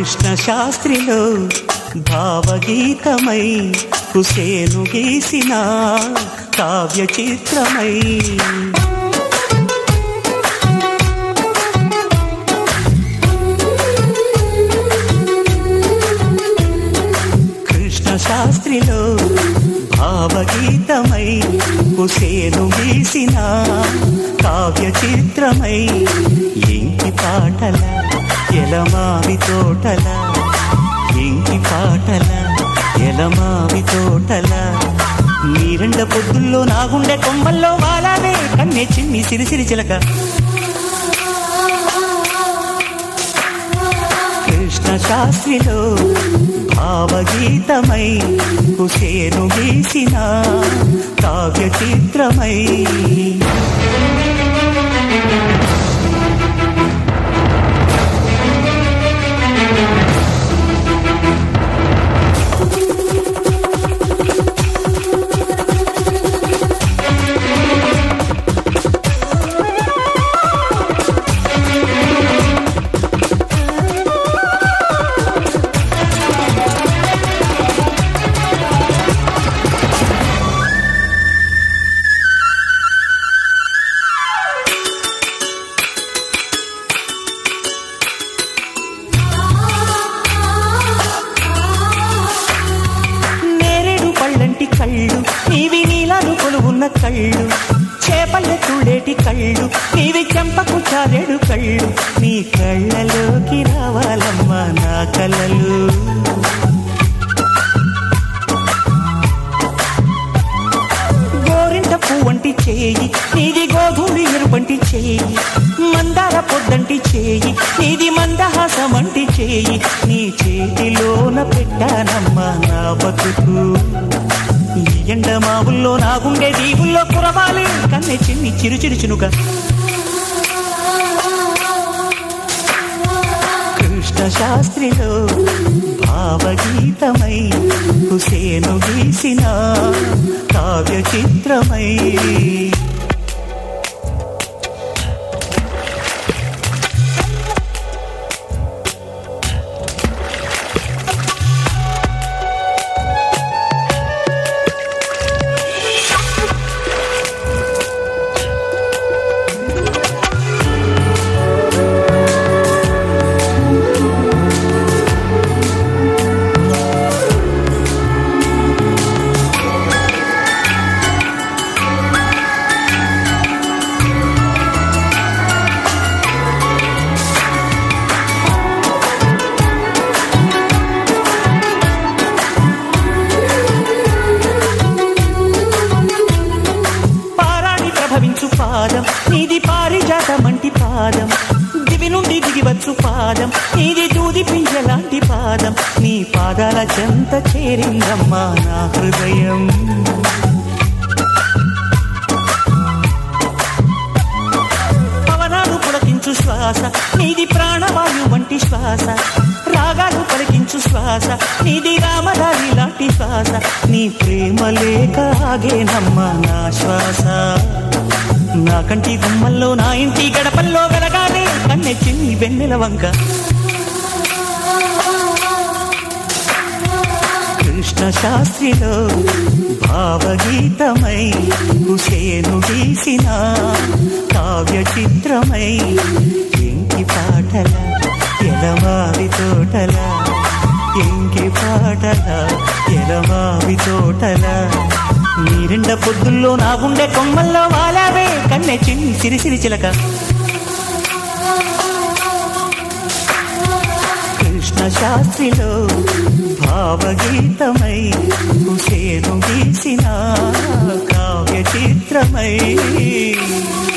కృష్ణ శాస్త్రిలో భావగీతమై హుసేను గీసిన కావ్య చిత్రమై కృష్ణ శాస్త్రిలో భావగీతమై హుసేను గీసిన కావ్య చిత్రమై ఇంటి పాటల ఎలమావి తోటల ఇంటి పాటల ఎలమావి తోటల నీరెండ పొద్దుల్లో నాగుండె కొమ్మల్లో వాలానే కన్నె చిన్ని సిరిసిరి చిలక కృష్ణ శాస్త్రిలో భావగీతమై హుసేను గీసిన కావ్య చిత్రమై నేరేడు పళ్ళంటి కళ్ళు నీవి నీలాను కొలువున్న కళ్ళు చేపల్ల చూడేటి కళ్ళు నీవి చెంపకు చారేడు కళ్ళు నీ కళ్ళలోకి రావాలమ్మా నా కలలు గోరింట పువ్వంటి చేయి నీది గోధుడి ఎరుపంటి చేయి మందార పొద్దంటి చేయి నీది మందహాసమంటి చేయి నీ చేతిలోన పెట్టానమ్మా నా బతుకు ఈ ఎండ మావుల్లో నాగుండే దీవుల్లో కురవాలి కన్నె చిన్ని చిరు చిరు చినుక కృష్ణ శాస్త్రిలో భావగీతమై హుసేను గీసిన కావ్య చిత్రమై పారాణి ప్రభవించు పాదం నీది పారిజాతమంటి పాదం దివి నుండి దిగివచ్చు పాదం నీది దూది పింజలాంటి పాదం నీ పాదాల చెంత చేరిందమ్మా నా హృదయం పవనాలు పులకించు శ్వాస నీది ప్రాణవాయు వంటి శ్వాస రాగాలు పలికించు శ్వాస నీది రామదారి లాంటి శ్వాస నీ ప్రేమ లేక ఆగేనమ్మా నా శ్వాస నా కంటి గుమ్మల్లో నా ఇంటి గడపల్లో వెలగానే కన్నె చిన్ని వెన్నెల వంక కృష్ణ శాస్త్రిలో భావగీతమై హుసేను గీసిన కావ్య చిత్రమై ఇంటి పాటల ఎలవావి తోటల ఇంకి పాటల ఎలవావి తోటల నీరెండ పొద్దుల్లో నాగుండె కొమ్మల్లో వాలావే కన్నె చిన్ని సిరిసిరి చిలక కృష్ణ శాస్త్రిలో భావగీతమై హుసేను గీసిన కావ్య చిత్రమై